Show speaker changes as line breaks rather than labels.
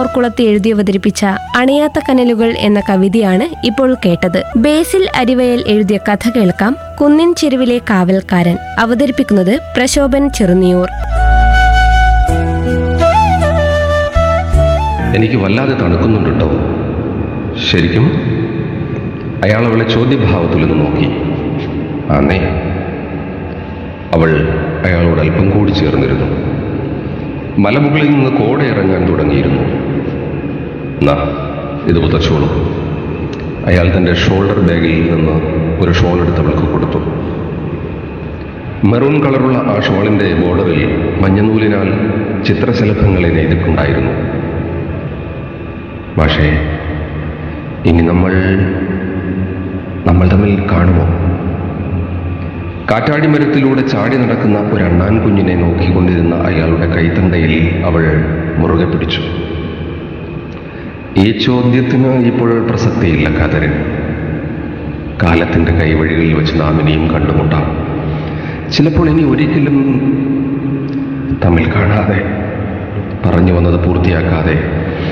ചമ്പക്കുളത്ത് എഴുതി അവതരിപ്പിച്ച അണയാത്ത കനലുകൾ എന്ന കവിതയാണ് ഇപ്പോൾ കേട്ടത് ബേസിൽ അരിവയൽ എഴുതിയ കഥ കേൾക്കാം കുന്നിൻ ചെരുവിലെ കാവൽക്കാരൻ അവതരിപ്പിക്കുന്നത് പ്രശോഭൻ ചെറുനിയൂർ
എനിക്ക് വല്ലാതെ തണുക്കുന്നുണ്ട് കേട്ടോ ശരിക്കും അയാൾ അവളെ ചോദ്യഭാവത്തിൽ നിന്ന് നോക്കി ആന്നേ അവൾ അയാളോട് അല്പം കൂടി ചേർന്നിരുന്നു മലമുകളിൽ നിന്ന് കോട ഇറങ്ങാൻ തുടങ്ങിയിരുന്നു നാ ഇത് പുതച്ചോളൂ അയാൾ തൻ്റെ ഷോൾഡർ ബാഗിൽ നിന്ന് ഒരു ഷോൾ എടുത്ത് അവൾക്ക് കൊടുത്തു മെറൂൺ കളറുള്ള ആ ഷോളിൻ്റെ ബോർഡറിൽ മഞ്ഞനൂലിനാൽ ചിത്രശലഭങ്ങളെ നെയ്തിട്ടുണ്ടായിരുന്നു പക്ഷേ ഇനി നമ്മൾ നമ്മൾ തമ്മിൽ കാണുമോ കാറ്റാടി മരത്തിലൂടെ ചാടി നടക്കുന്ന ഒരു അണ്ണാൻ കുഞ്ഞിനെ നോക്കിക്കൊണ്ടിരുന്ന അയാളുടെ കൈത്തണ്ടയിൽ അവൾ മുറുകെ പിടിച്ചു ഈ ചോദ്യത്തിന് ഇപ്പോൾ പ്രസക്തിയില്ല കാതരൻ കാലത്തിൻ്റെ കൈവഴികളിൽ വെച്ച് നാം ഇനിയും കണ്ടുമുട്ടാം ചിലപ്പോൾ ഇനി ഒരിക്കലും തമ്മിൽ കാണാതെ പറഞ്ഞു വന്നത് പൂർത്തിയാക്കാതെ